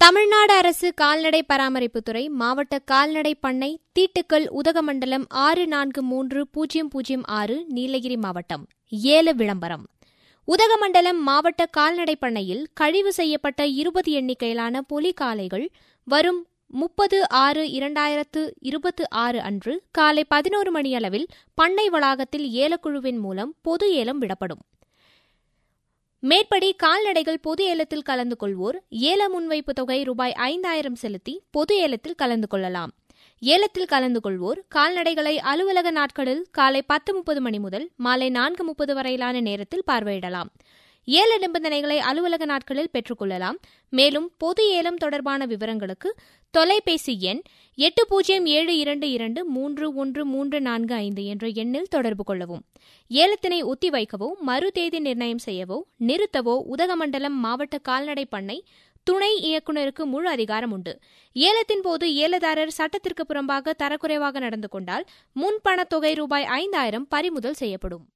தமிழ்நாடு அரசு கால்நடை பராமரிப்புத்துறை மாவட்ட கால்நடை பண்ணை தீட்டுக்கள் உதகமண்டலம் ஆறு நான்கு மூன்று பூஜ்ஜியம் பூஜ்ஜியம் ஆறு நீலகிரி மாவட்டம் ஏல விளம்பரம் உதகமண்டலம் மாவட்ட கால்நடை பண்ணையில் கழிவு செய்யப்பட்ட இருபது எண்ணிக்கையிலான புலி காளைகள் வரும் முப்பது ஆறு இரண்டாயிரத்து இருபத்து ஆறு அன்று காலை பதினோரு மணியளவில் பண்ணை வளாகத்தில் ஏலக்குழுவின் மூலம் பொது ஏலம் விடப்படும் மேற்படி கால்நடைகள் பொது ஏலத்தில் கலந்து கொள்வோர் ஏல முன்வைப்பு தொகை ரூபாய் ஐந்தாயிரம் செலுத்தி பொது ஏலத்தில் கலந்து கொள்ளலாம் ஏலத்தில் கலந்து கொள்வோர் கால்நடைகளை அலுவலக நாட்களில் காலை பத்து முப்பது மணி முதல் மாலை நான்கு முப்பது வரையிலான நேரத்தில் பார்வையிடலாம் ஏல நிபந்தனைகளை அலுவலக நாட்களில் பெற்றுக்கொள்ளலாம் மேலும் பொது ஏலம் தொடர்பான விவரங்களுக்கு தொலைபேசி எண் எட்டு பூஜ்ஜியம் ஏழு இரண்டு இரண்டு மூன்று ஒன்று மூன்று நான்கு ஐந்து என்ற எண்ணில் தொடர்பு கொள்ளவும் ஏலத்தினை ஒத்திவைக்கவோ மறு தேதி நிர்ணயம் செய்யவோ நிறுத்தவோ உதகமண்டலம் மாவட்ட கால்நடை பண்ணை துணை இயக்குநருக்கு முழு அதிகாரம் உண்டு ஏலத்தின் போது ஏலதாரர் சட்டத்திற்கு புறம்பாக தரக்குறைவாக நடந்து கொண்டால் முன்பணத் தொகை ரூபாய் ஐந்தாயிரம் பறிமுதல் செய்யப்படும்